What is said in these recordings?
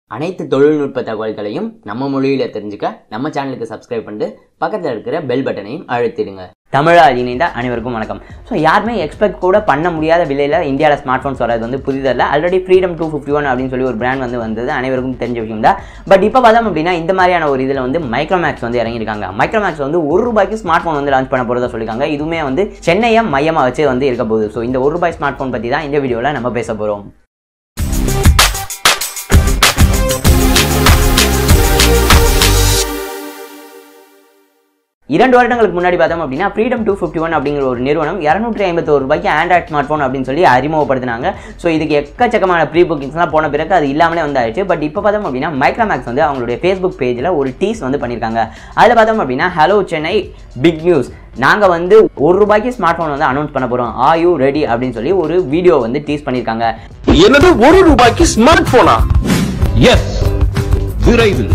அனைத்து தொழில்நுட்ப தகவல்களையும் நம்ம மொழியில தெரிஞ்சுக்க நம்ம சேனலுக்கு சப்ஸ்கிரைப் பண்ணிட்டு பக்கத்தில் இருக்கிற பெல் பட்டனையும் அழுத்திடுங்க தமிழால் இணைந்த அனைவருக்கும் வணக்கம் ஸோ யாருமே எக்ஸ்பெக்ட் கூட பண்ண முடியாத விலையில் இந்தியாவில் ஸ்மார்ட் ஃபோன்ஸ் வர்றது வந்து புதிதல்ல already freedom two fifty one அப்படின்னு சொல்லி ஒரு பிராண்ட் வந்து வந்தது அனைவருக்கும் தெரிஞ்ச விஷயம் தான் பட் இப்போ பார்த்தோம் அப்படின்னா இந்த மாதிரியான ஒரு இதில் வந்து மைக்ரோமேக்ஸ் வந்து இறங்கியிருக்காங்க மைக்ரோமேக்ஸ் வந்து ஒரு ரூபாய்க்கு ஸ்மார்ட் ஃபோன் வந்து லான்ச் பண்ண போகிறதா சொல்லியிருக்காங்க இதுவுமே வந்து சென்னையை மையமாக வச்சு வந்து இருக்க போகுது ஸோ இந்த ஒரு ரூபாய் ஸ்மார்ட் ஃபோன் பற்றி தான் இந்த வீடியோவில் நம்ம பேச போகிறோம் இரண்டு வருடங்களுக்கு முன்னாடி பார்த்தோம் அப்படின்னா ஃப்ரீடம் டூ ஃபிஃப்டி ஒன் அப்படிங்கிற ஒரு நிறுவனம் இரநூற்றி ஐம்பத்தோரு ரூபாய்க்கு ஆண்ட்ராய்ட் ஸ்மார்ட் ஃபோன் அப்படின்னு சொல்லி அறிமுகப்படுத்தினாங்க ஸோ இதுக்கு எக்கச்சக்கமான ப்ரீ புக்கிங்ஸ்லாம் போன பிறகு அது இல்லாமலே வந்து ஆயிடுச்சு பட் இப்போ பார்த்தோம் அப்படின்னா மைக்ரோமேக்ஸ் வந்து அவங்களுடைய ஃபேஸ்புக் பேஜில் ஒரு டீஸ் வந்து பண்ணியிருக்காங்க அதில் பார்த்தோம் அப்படின்னா ஹலோ சென்னை பிக் நியூஸ் நாங்கள் வந்து ஒரு ரூபாய்க்கு ஸ்மார்ட் ஃபோன் வந்து அனௌன்ஸ் பண்ண போகிறோம் ஆர் யூ ரெடி அப்படின்னு சொல்லி ஒரு வீடியோ வந்து டீஸ் பண்ணியிருக்காங்க என்னது ஒரு ரூபாய்க்கு ஸ்மார்ட் போனா எஸ் விரைவில்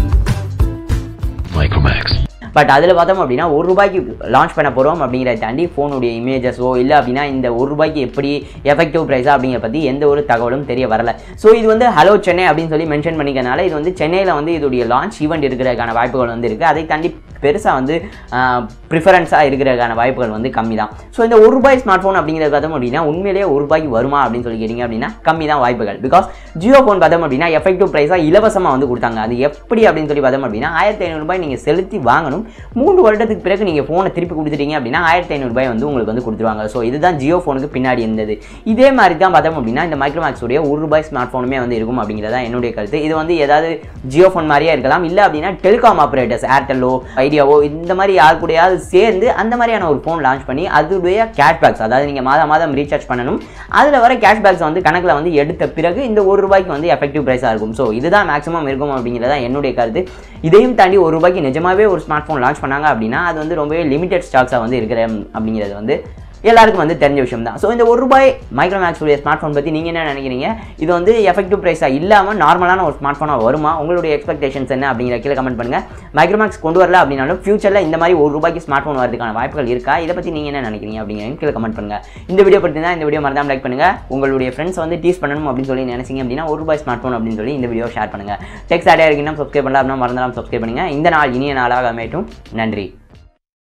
மைக்ரோமேக்ஸ் பட் அதில் பார்த்தோம் அப்படின்னா ஒரு ரூபாய்க்கு லான்ச் பண்ண போகிறோம் அப்படிங்கிறத தாண்டி ஃபோனுடைய இமேஜஸோ இல்லை அப்படின்னா இந்த ஒரு ரூபாய்க்கு எப்படி எஃபெக்டிவ் ப்ரைஸா அப்படிங்கிற பற்றி எந்த ஒரு தகவலும் தெரிய வரல ஸோ இது வந்து ஹலோ சென்னை அப்படின்னு சொல்லி மென்ஷன் பண்ணிக்கிறனால இது வந்து சென்னையில் வந்து இதோடைய லான்ச் ஈவெண்ட் இருக்கிறதுக்கான வாய்ப்புகள் வந்து இருக்குது அதை தாண்டி பெருசாக வந்து ப்ரிஃபரன்ஸாக இருக்கிறதுக்கான வாய்ப்புகள் வந்து கம்மி தான் ஸோ இந்த ஒரு ரூபாய் ஸ்மார்ட் ஃபோன் அப்படிங்கிறது பார்த்தோம் அப்படின்னா உண்மையிலேயே ஒரு ரூபாய்க்கு வருமா அப்படின்னு சொல்லி கேட்டிங்க அப்படின்னா கம்மி தான் வாய்ப்புகள் பிகாஸ் ஜியோ ஃபோன் பார்த்தோம் அப்படின்னா எஃபெக்டிவ் ப்ரைஸாக இலவசமாக வந்து கொடுத்தாங்க அது எப்படி அப்படின்னு சொல்லி பார்த்தோம் அப்படின்னா ஆயிரத்தி ஐநூறுபாய் நீங்கள் செலுத்தி வாங்கணும் மூன்று வருடத்துக்கு பிறகு நீங்கள் ஃபோனை திருப்பி கொடுத்துட்டீங்க அப்படின்னா ஆயிரத்தி ஐநூறுபாய் வந்து உங்களுக்கு வந்து கொடுத்துருவாங்க ஸோ இதுதான் ஜியோ ஃபோனுக்கு பின்னாடி இருந்தது இதே மாதிரி தான் பார்த்தோம் அப்படின்னா இந்த மைக்ரோமேக்ஸ் உடைய ஒரு ரூபாய் ஸ்மார்ட் ஃபோனுமே வந்து இருக்கும் அப்படிங்கிறதா என்னுடைய கருத்து இது வந்து ஏதாவது ஜியோ ஃபோன் மாதிரியே இருக்கலாம் இல்லை அப்படின்னா டெலிகாம் ஆப்ரேட்டர்ஸ் ஏர்டெல்லோ ஐடியாவோ இந்த மாதிரி யார் கூடயாவது சேர்ந்து அந்த மாதிரியான ஒரு ஃபோன் லான்ச் பண்ணி அதுடைய கேஷ்பேக்ஸ் அதாவது நீங்கள் மாதம் மாதம் ரீசார்ஜ் பண்ணணும் அதில் வர கேஷ்பேக்ஸ் வந்து கணக்கில் வந்து எடுத்த பிறகு இந்த ஒரு ரூபாய்க்கு வந்து எஃபெக்டிவ் ப்ரைஸாக இருக்கும் ஸோ இதுதான் மேக்ஸிமம் இருக்கும் அப்படிங்கிறதா என்னுடைய கருத்து இதையும் தாண்டி ஒரு ரூபாய்க்கு நிஜமாவே ஒரு ஸ்மார்ட் ஃபோன் லான்ச் பண்ணாங்க அப்படின்னா அது வந்து ரொம்பவே லிமிடெட் ஸ்டாக்ஸாக வந்து இருக்கிற அப்படிங்கிறது வந்து எல்லாருக்கும் வந்து தெரிஞ்ச விஷயம் தான் ஸோ இந்த ஒரு ரூபாய் மைக்ரோமேக்ஸ் உடைய ஸ்மார்ட் ஃபோன் பற்றி நீங்கள் என்ன நினைக்கிறீங்க இது வந்து எஃபெக்டிவ் ப்ரைஸாக இல்லாமல் நார்மலான ஒரு ஸ்மார்ட் ஃபோனாக வருமா உங்களுடைய எக்ஸ்பெக்டேஷன்ஸ் என்ன அப்படிங்கிற கீழே கமெண்ட் பண்ணுங்கள் மைக்ரோமேக்ஸ் கொண்டு வரல அப்படின்னாலும் ஃபியூச்சரில் இந்த மாதிரி ஒரு ரூபாய்க்கு ஸ்மார்ட் ஃபோன் வரதுக்கான வாய்ப்புகள் இருக்கா இதை பற்றி நீங்கள் என்ன நினைக்கிறீங்க அப்படிங்கிறத கீழே கமெண்ட் பண்ணுங்கள் இந்த வீடியோ பற்றி தான் இந்த வீடியோ மறந்தாம லைக் பண்ணுங்கள் உங்களுடைய ஃப்ரெண்ட்ஸ் வந்து டீஸ் பண்ணணும் அப்படின்னு சொல்லி நினைச்சிங்க அப்படின்னா ஒரு ரூபாய் ஸ்மார்ட் ஃபோன் அப்படின்னு சொல்லி இந்த வீடியோ ஷேர் பண்ணுங்கள் டெக்ஸ்ட் ஆடியா இருக்குன்னா சப்ஸ்கிரைப் பண்ணலாம் அப்படின்னா மறந்தாலும் சப்ஸ்கிரைப் பண்ணுங்கள் இந்த நாள் இனிய நாளாக அமையட்டும் நன்றி